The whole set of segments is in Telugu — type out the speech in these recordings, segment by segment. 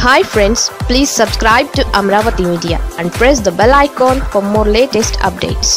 hi friends please subscribe to Amaravati media and press the bell icon for more latest updates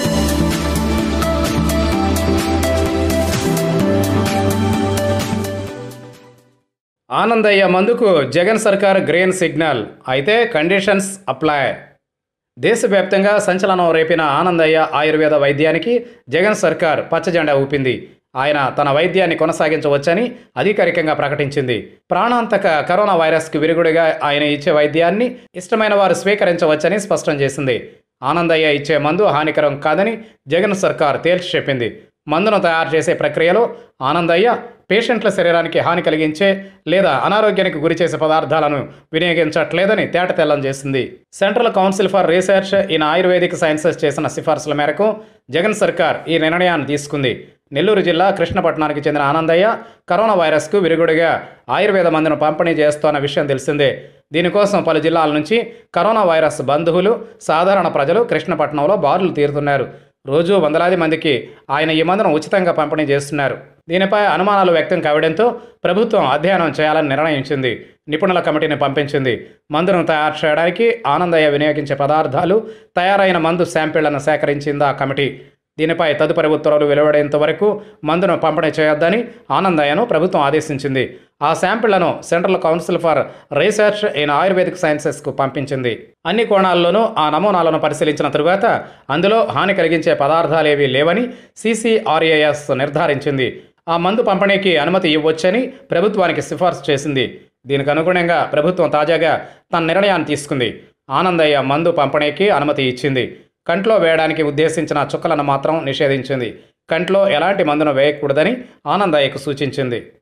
Anandayya మందుకు జగన్ సర్కార్ గ్రీన్ సిగ్నల్ అయితే కండిషన్స్ అప్లై దేశవ్యాప్తంగా సంచలనం రేపిన ఆనందయ్య ఆయుర్వేద వైద్యానికి జగన్ సర్కార్ పచ్చజెండా ఊపింది ఆయన తన వైద్యాన్ని కొనసాగించవచ్చని అధికారికంగా ప్రకటించింది ప్రాణాంతక కరోనా వైరస్కి విరుగుడిగా ఆయన ఇచ్చే వైద్యాన్ని ఇష్టమైన వారు స్వీకరించవచ్చని స్పష్టం చేసింది ఆనందయ్య ఇచ్చే మందు హానికరం కాదని జగన్ సర్కార్ తేల్చి చెప్పింది మందును తయారు చేసే ప్రక్రియలో ఆనందయ్య పేషెంట్ల శరీరానికి హాని కలిగించే లేదా అనారోగ్యానికి గురిచేసే పదార్థాలను వినియోగించట్లేదని తేటతెల్లం చేసింది central council for research in ayurvedic sciences చేసిన సిఫార్సుల మేరకు జగన్ సర్కార్ ఈ నిర్ణయాన్ని తీసుకుంది నెల్లూరు జిల్లా కృష్ణపట్నానికి చెందిన ఆనందయ్య కరోనా వైరస్కు విరుగుడుగా ఆయుర్వేద మందును పంపిణీ చేస్తోన్న విషయం తెలిసిందే దీనికోసం పలు జిల్లాల నుంచి కరోనా వైరస్ బంధువులు సాధారణ ప్రజలు కృష్ణపట్నంలో బారులు తీరుతున్నారు రోజు వందలాది మందికి ఆయన ఈ మందును ఉచితంగా పంపిణీ చేస్తున్నారు దీనిపై అనుమానాలు వ్యక్తం కావడంతో ప్రభుత్వం అధ్యయనం చేయాలని నిర్ణయించింది నిపుణుల కమిటీని పంపించింది మందును తయారు చేయడానికి ఆనందయ్య వినియోగించే పదార్థాలు తయారైన మందు శాంపిళ్లను సేకరించింది ఆ కమిటీ దీనిపై తదుపరి ఉత్తర్వులు వెలువడేంత వరకు మందును పంపిణీ చేయొద్దని ఆనందయ్యను ప్రభుత్వం ఆదేశించింది ఆ శాంపిళ్లను central council for research in ayurvedic సైన్సెస్కు పంపించింది అన్ని కోణాల్లోనూ ఆ నమూనాలను పరిశీలించిన తరువాత అందులో హాని కలిగించే పదార్థాలేవీ లేవని సీసీఆర్ఏఎస్ నిర్ధారించింది ఆ మందు పంపిణీకి అనుమతి ఇవ్వొచ్చని ప్రభుత్వానికి సిఫార్సు చేసింది దీనికి అనుగుణంగా ప్రభుత్వం తాజాగా తన నిర్ణయాన్ని తీసుకుంది ఆనందయ్య మందు పంపిణీకి అనుమతి ఇచ్చింది కంట్లో వేయడానికి ఉద్దేశించిన చుక్కలను మాత్రం నిషేధించింది కంట్లో ఎలాంటి మందును వేయకూడదని ఆనందయ్యకు సూచించింది